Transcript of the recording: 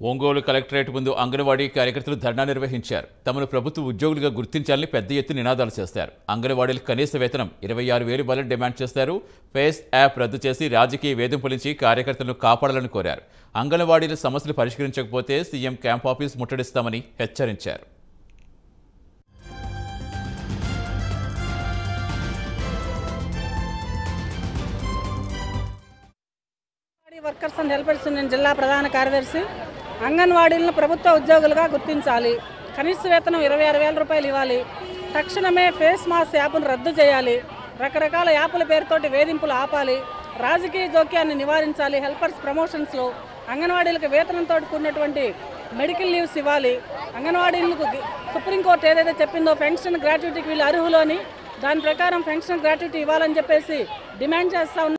Ongole collectorate ముందు అంగన్వాడీ కార్యకర్తలు ధర్నా నిర్వహించారు తమను ప్రభుత్వ ఉద్యోగులుగా గుర్తించాలని పెద్ద ఎత్తున నినాదాలు చేస్తారు అంగన్వాడీల కనీస వేతనం ఇరవై ఆరు వేలు ఇవ్వాలని డిమాండ్ చేస్తారు ఫేస్ యాప్ రద్దు చేసి రాజకీయ వేధింపుల నుంచి కార్యకర్తలను కాపాడాలని కోరారు అంగన్వాడీల సమస్యలు పరిష్కరించకపోతే సీఎం క్యాంప్ ఆఫీస్ ముట్టడిస్తామని హెచ్చరించారు anganwadi workers and helpers union జిల్లా ప్రధాన కార్యదర్శి అంగన్వాడీలను ప్రభుత్వ ఉద్యోగులుగా గుర్తించాలి కనీస వేతనం ఇరవై ఆరు వేల రూపాయలు ఇవ్వాలి తక్షణమే ఫేస్ మాస్క్ యాప్ను రద్దు చేయాలి రకరకాల యాప్ల పేరుతోటి వేధింపులు ఆపాలి రాజకీయ జోక్యాన్ని నివారించాలి హెల్పర్స్ ప్రమోషన్స్లో అంగన్వాడీలకు వేతనంతో కూడినటువంటి మెడికల్ లీవ్స్ ఇవ్వాలి అంగన్వాడీలకు గి- సుప్రీంకోర్టు ఏదైతే చెప్పిందో పెన్షన్ గ్రాట్యుటీకి వీళ్ళు అర్హులు అని దాని ప్రకారం పెన్షన్ గ్రాట్యుటీ ఇవ్వాలని చెప్పేసి డిమాండ్ చేస్తా ఉన్నాం